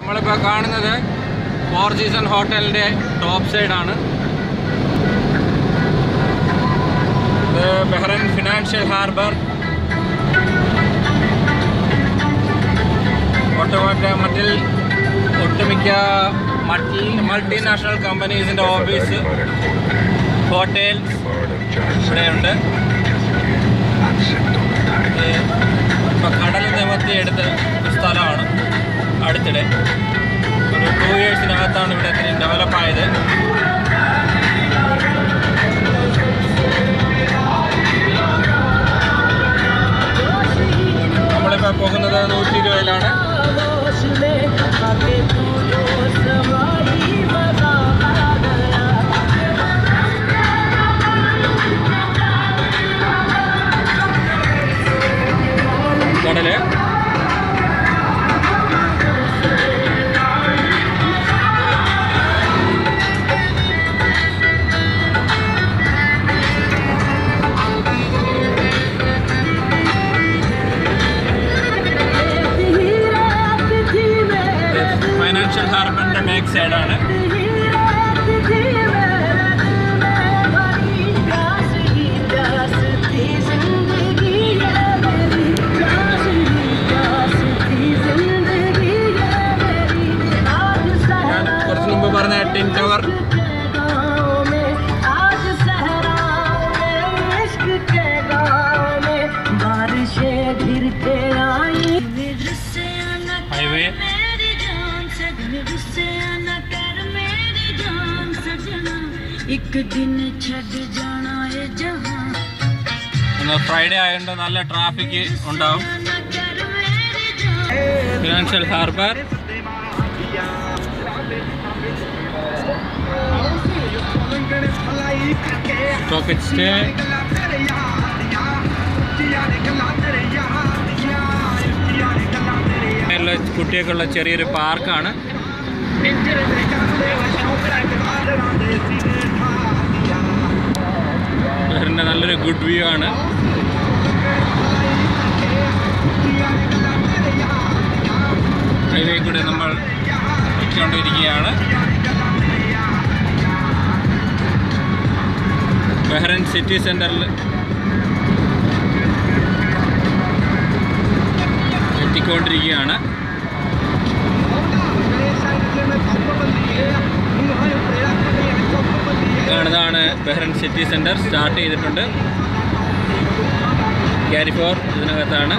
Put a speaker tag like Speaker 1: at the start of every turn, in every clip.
Speaker 1: നമ്മളിപ്പോൾ കാണുന്നത് four season ഹോട്ടലിൻ്റെ ടോപ്പ് സൈഡാണ് ഇത് ബെഹ്റൻ ഫിനാൻഷ്യൽ ഹാർബർ ഒട്ടുമൊക്കെ മറ്റിൽ ഒട്ടുമിക്ക മൾട്ടി മൾട്ടിനാഷണൽ കമ്പനീസിൻ്റെ ഓഫീസ് ഹോട്ടൽസ് ഇവിടെയുണ്ട് ഇത് ഇപ്പം കടൽ നിമത്തി എടുത്ത ഒരു സ്ഥലമാണ് അടുത്തിടെ ഒരു ടു ഇയേഴ്സിനകത്താണ് ഇവിടെ ഇത്രയും ഡെവലപ്പ് ആയത് നമ്മളിപ്പോൾ പോകുന്നത് നൂറ്റി ഇരുപതിലാണ് കടല് ഫൈനാൻഷ്യൽ ഹാർബറിൻ്റെ ബാക്ക് സൈഡാണ് ഞാൻ കുറച്ച് മുമ്പ് പറഞ്ഞ ടിൻ ടവർ
Speaker 2: बारिशें गिर के आई
Speaker 1: ഹൈവേ
Speaker 2: ਇੱਕ ਦਿਨ ਛੱਡ ਜਾਣਾ ਏ ਜਹਾਂ
Speaker 1: ഇന്ന് ഫ്രൈഡേ ആയതുകൊണ്ട് നല്ല ട്രാഫിക് ഉണ്ടാവും
Speaker 2: ਨਾ ਕਰ ਮੇਰੀ ਜਾਨ
Speaker 1: ഫിനാൻഷ്യൽ ഹാർബർ സ്റ്റോക്ക് എക്സ്ചേ കുട്ടിയൊക്കെയുള്ള ചെറിയൊരു പാർക്കാണ് ബഹ്റിൻ്റെ നല്ലൊരു ഗുഡ് വ്യൂ ആണ് ഹൈവേ കൂടെ നമ്മൾ എത്തിക്കൊണ്ടിരിക്കുകയാണ് ബഹ്റൻ സിറ്റി സെൻറ്ററിൽ എത്തിക്കൊണ്ടിരിക്കുകയാണ് കാണുന്നതാണ് ബഹ്റൻ സിറ്റി സെൻറ്റർ സ്റ്റാർട്ട് ചെയ്തിട്ടുണ്ട് ക്യാരി ഫോർ ഇതിനകത്താണ്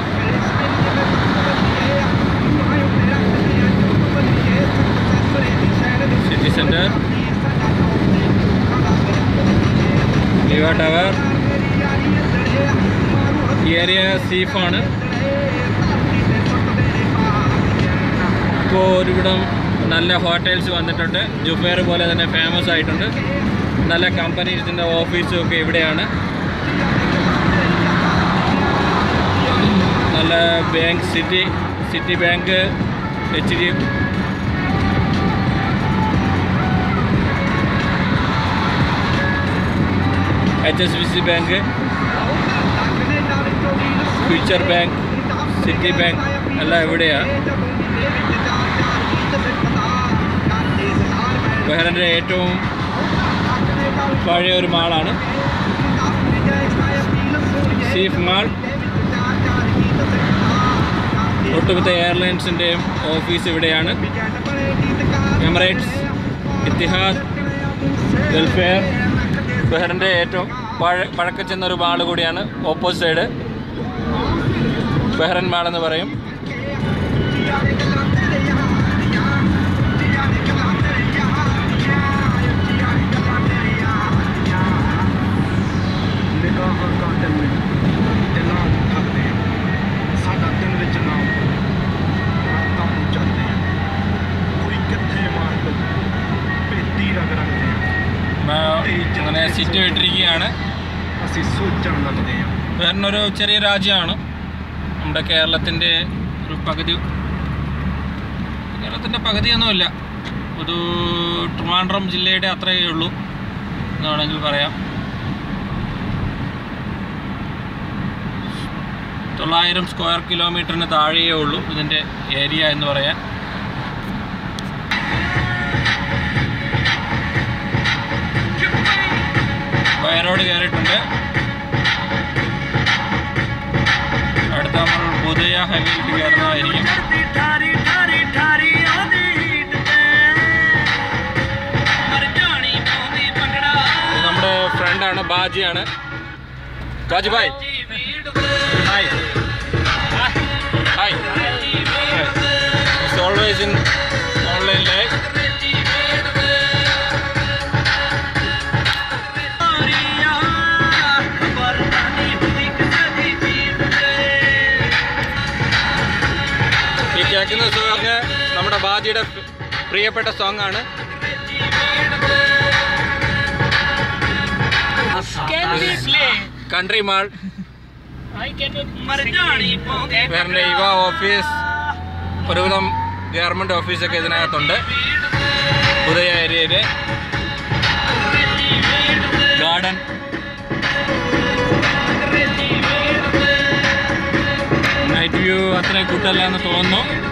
Speaker 1: സിറ്റി സെൻറ്റർ ലിവ ടവർ ഈ ഏരിയ സീഫാണ് ഇപ്പോൾ ഒരുവിധം നല്ല ഹോട്ടൽസ് വന്നിട്ടുണ്ട് ജുബേർ പോലെ തന്നെ ഫേമസ് ആയിട്ടുണ്ട് നല്ല കമ്പനീസിൻ്റെ ഓഫീസും ഒക്കെ ഇവിടെയാണ് നല്ല bank city Citibank H D H S B C bank future bank Citibank എല്ലാം ഇവിടെയാണ് ബഹ്റിൻ്റെ ഏറ്റവും പഴയ ഒരു മാളാണ് സീഫ് മാൾ ഒട്ടുമിക്ക എയർലൈൻസിൻ്റെയും ഓഫീസ് ഇവിടെയാണ് എമിറേറ്റ്സ് ഇത്തിഹാദ് വെൽഫെയർ ബഹ്റിൻ്റെ ഏറ്റവും പഴ പഴക്കച്ചെന്ന ഒരു മാൾ കൂടിയാണ് ഓപ്പോസിറ്റ് സൈഡ് ബഹ്റൻ മാൾ എന്ന് പറയും
Speaker 3: ਨਿਗਾਹਾਂ ਕਾਟਨ ਨੇ ਦਿਲਾਂ ਨੂੰ ਠੱਗਦੇ ਆ ਸਾਡਾ ਦਿਨ ਵਿੱਚ ਨਾਮ ਰਾਤਾਂ ਨੂੰ ਚੱਲਦੇ ਆ ਕੋਈ ਕਿੱਥੇ ਮਾਰ ਦੋ ਪੇਤੀ ਰਗ ਰੰਗਦੇ ਆ
Speaker 1: ਮੈਂ അങ്ങനെ സിറ്റ് ഇട്ടിരിക്കുകയാണ്
Speaker 3: ਅਸੀਂ ਸੋਚਣ ਲੱਗਦੇ ਆ
Speaker 1: വേറൊരു ചെറിയ രാജ്യമാണ് നമ്മുടെ കേരളത്തിൻ്റെ ഒരു പകുതി കേരളത്തിൻ്റെ പകുതിയൊന്നുമില്ല ഒരു ട്രിവാൻഡ്രം ജില്ലയുടെ അത്രയേ ഉള്ളൂ എന്ന് വേണമെങ്കിൽ പറയാം തൊള്ളായിരം സ്ക്വയർ കിലോമീറ്ററിന് താഴെയേ ഉള്ളൂ ഇതിൻ്റെ ഏരിയ എന്ന് പറയാൻ റോഡ് കയറിയിട്ടുണ്ട് അടുത്ത നമ്മൾ പുതിയ ഹൈവേയിലേക്ക് കയറുന്നതായിരിക്കും
Speaker 3: ਠਾਰੀ ਠਾਰੀ ਠਾਰੀ ਉਹਦੀ ਹੀਟ ਤੇ ਮਰ ਜਾਣੀ ਪਾਉਂਦੀ ਭੰਗੜਾ
Speaker 1: ഇത് നമ്മുടെ ഫ്രണ്ടാണ് ബാജിയാണ് ബാജി ബായ് hi hi it's always in online live ഈ കേൾക്കുന്ന സോങ് നമ്മുടെ ബാജിയുടെ പ്രിയപ്പെട്ട സോങ് ആണ് കൺട്രി മാൾ
Speaker 3: ਮਰ ਜਾਣੀ ਪਾਉਂਦੀ
Speaker 1: വേറെ ഇവ ഓഫീസ് ഒരുവിധം ഗവൺമെൻറ് ഓഫീസൊക്കെ ഇതിനകത്തുണ്ട് പുതിയ ഏരിയയിൽ ഗാർഡൻ നൈറ്റ് വ്യൂ അത്ര കൂട്ടല്ല എന്ന് തോന്നുന്നു